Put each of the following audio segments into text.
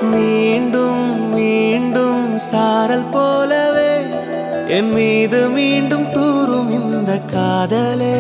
மீண்டும் மீண்டும் சாரல் போலவே என் மீது மீண்டும் தூரும் இந்த காதலே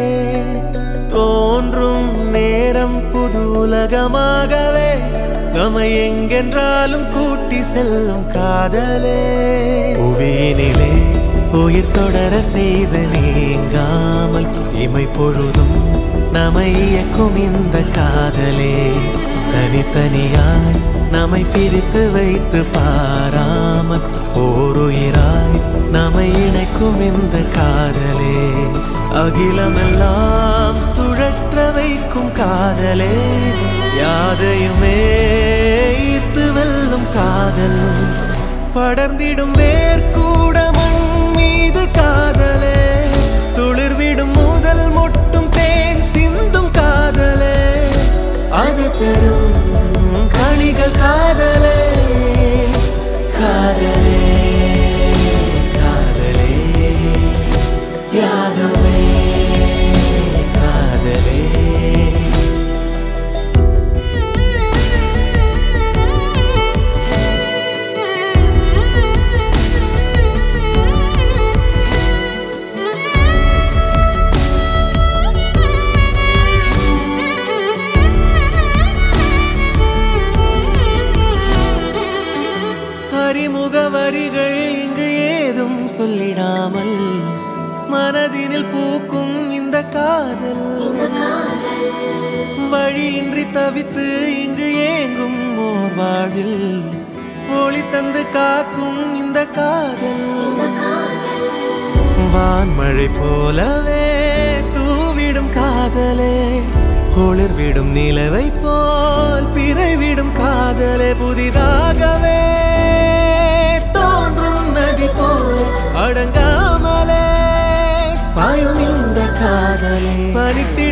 தோன்றும் நேரம் புது உலகமாகவே நம்மை எங்கென்றாலும் கூட்டி செல்லும் காதலே புவியினிலே உயிர் தொடர செய்து நீங்காமல் இமை பொழுதும் நம்மை இயக்கும் இந்த காதலே தனித்தனியாய் நம்மை பிரித்து வைத்து பாராமல் ஓருயிராய் நம்மை இணைக்கும் இந்த காதலே அகிலமெல்லாம் சுழற்ற வைக்கும் காதலே யாதையுமே ஈர்த்து வெல்லும் காதல் படர்ந்திடும் வேர்க்கூட மண் மீது காதலே துளிர்விடும் முதல் முட்டும் தேன் சிந்தும் காதலே அது தரும் கணிகள் காதலே காதலே காதலே யாதுமே காதலே அறிமுக வரிகள் இங்கு ஏதும் சொல்லிடாமல் மனதினில் பூக்கும் இந்த காதல் வழியின்றி தவித்து இங்கு ஏங்கும் ஓர் வாழ்வில் ஒளி தந்து காக்கும் இந்த காதல் வான்மழை போலவே தூவிடும் காதலே ஒளிர்விடும் நிலவை போல் பிறவிடும் காதலே புதிதாகவே தோன்றும் நதி போல அடங்காமலே பாயும் இந்த காதலே பனித்தி